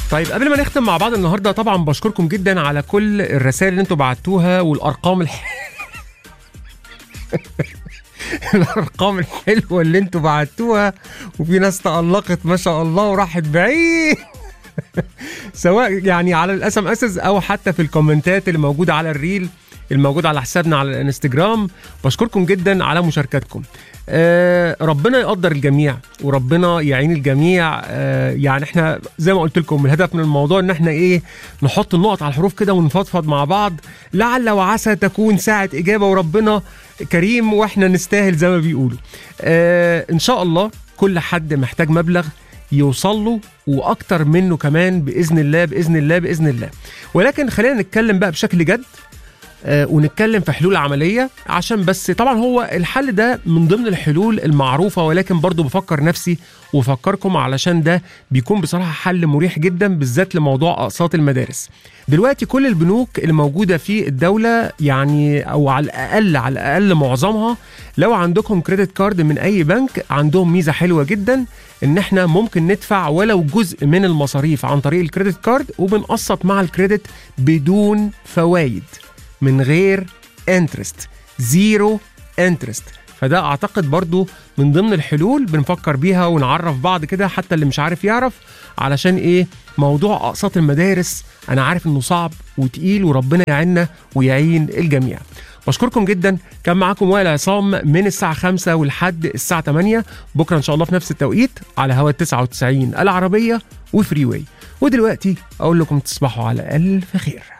طيب قبل ما نختم مع بعض النهارده طبعا بشكركم جدا على كل الرسائل اللي انتوا بعتوها والارقام الح... الارقام الحلوه اللي انتوا بعتوها وفي ناس تألقت ما شاء الله وراحت بعيد سواء يعني على الاس ام اس او حتى في الكومنتات اللي موجوده على الريل الموجود على حسابنا على الانستجرام بشكركم جدا على مشاركتكم آه ربنا يقدر الجميع وربنا يعين الجميع آه يعني احنا زي ما قلت لكم الهدف من الموضوع ان احنا ايه نحط النقط على الحروف كده ونفضفض مع بعض لعل وعسى تكون ساعة اجابة وربنا كريم واحنا نستاهل زي ما بيقولوا آه ان شاء الله كل حد محتاج مبلغ يوصل له واكتر منه كمان باذن الله باذن الله باذن الله ولكن خلينا نتكلم بقى بشكل جد آه، ونتكلم في حلول عمليه عشان بس طبعا هو الحل ده من ضمن الحلول المعروفه ولكن برضو بفكر نفسي وفكركم علشان ده بيكون بصراحه حل مريح جدا بالذات لموضوع اقساط المدارس. دلوقتي كل البنوك اللي موجوده في الدوله يعني او على الاقل على الاقل معظمها لو عندكم كريدت كارد من اي بنك عندهم ميزه حلوه جدا ان احنا ممكن ندفع ولو جزء من المصاريف عن طريق الكريدت كارد وبنقسط مع الكريدت بدون فوائد. من غير انترست زيرو انترست فده اعتقد برضو من ضمن الحلول بنفكر بيها ونعرف بعض كده حتى اللي مش عارف يعرف علشان ايه موضوع اقساط المدارس انا عارف انه صعب وتقيل وربنا يعيننا ويعين الجميع بشكركم جدا كان معاكم وائل عصام من الساعة 5 ولحد الساعة 8 بكرة إن شاء الله في نفس التوقيت على هوا 99 العربية وفري واي ودلوقتي أقول لكم تصبحوا على ألف خير